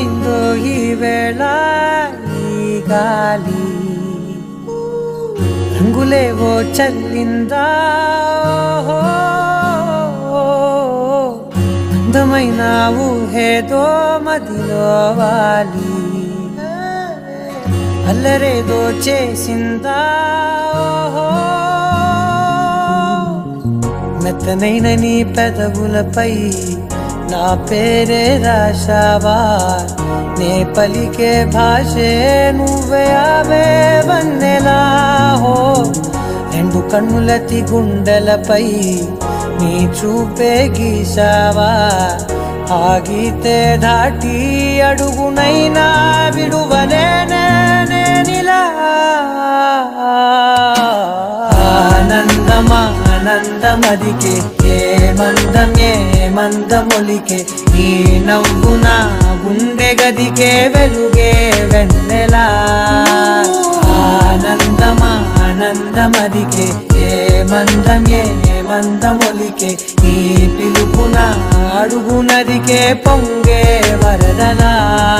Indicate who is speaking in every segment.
Speaker 1: ఏమైందో ఈ వేళ ఈ గాలి రంగులేవో చల్లిందా ఓహో. అందమైన ఊహేదో మదిలో వాలి అల్లరేదో చేసిందా ఓహో. మెత్తనైన నీ పెదవులపై నా పేరే రాశావా నే పలికే భాషే నువ్వే అవే వన్నెలా హో రెండు కన్నులతి గుండెలపై నీ చూపే గీసావా ఆగితే దాటి అడుగునైనా విడువలేనే నేనిలా ఆనందమా ఆనందమదికే ఏ మందం ఏ మందమొలికే ఈ నవ్వున గుండె గదికే వెలుగే వెన్నెలా ఆనందమా ఆనందమదికే ఏ మందం ఏ మందమొలికే ఈ పిలుపున అడుగునదికే పొంగే వరదలా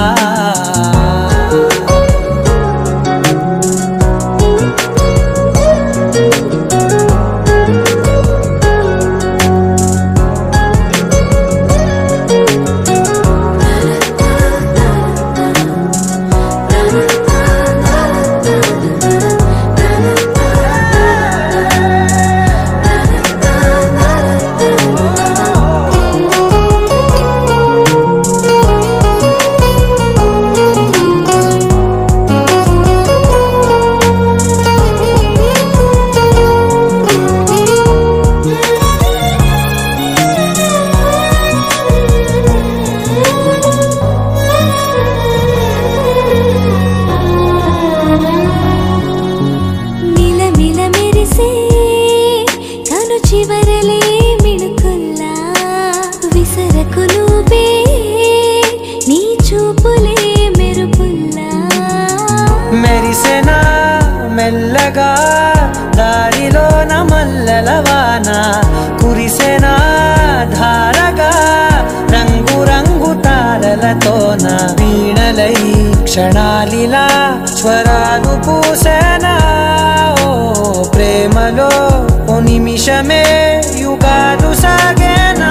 Speaker 2: మిలమిల మెరిసే కను చివరలే మిణుకుల్లా విసరకు నువ్వే నీ చూపులే మెరుపుల్లా
Speaker 1: మెరిసెనా మెల్లగా దారిలోన మల్లెలవాన కురిసెనా ధారగా రంగు రంగు తారలతోన వీణలై క్షణాలిలా స్వరాలు పూసెనా ఓ ప్రేమలో ఓ నిమిషమే యుగాలు సాగేనా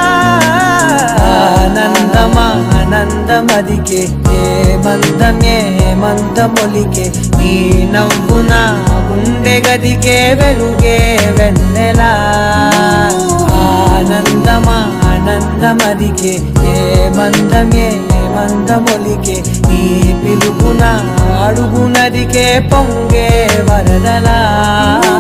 Speaker 1: ఆనందమా ఆనందమదికే ఏ మందం ఏ మందమొలికే నీ నవ్వున గుండె గదికే వెలుగే వెన్నెలా ఆనందమా ఆనందమదికే ఏ మందం ఏ మందమొలికే నీ పిలుపున అడుగునదికే పొంగే వరదలా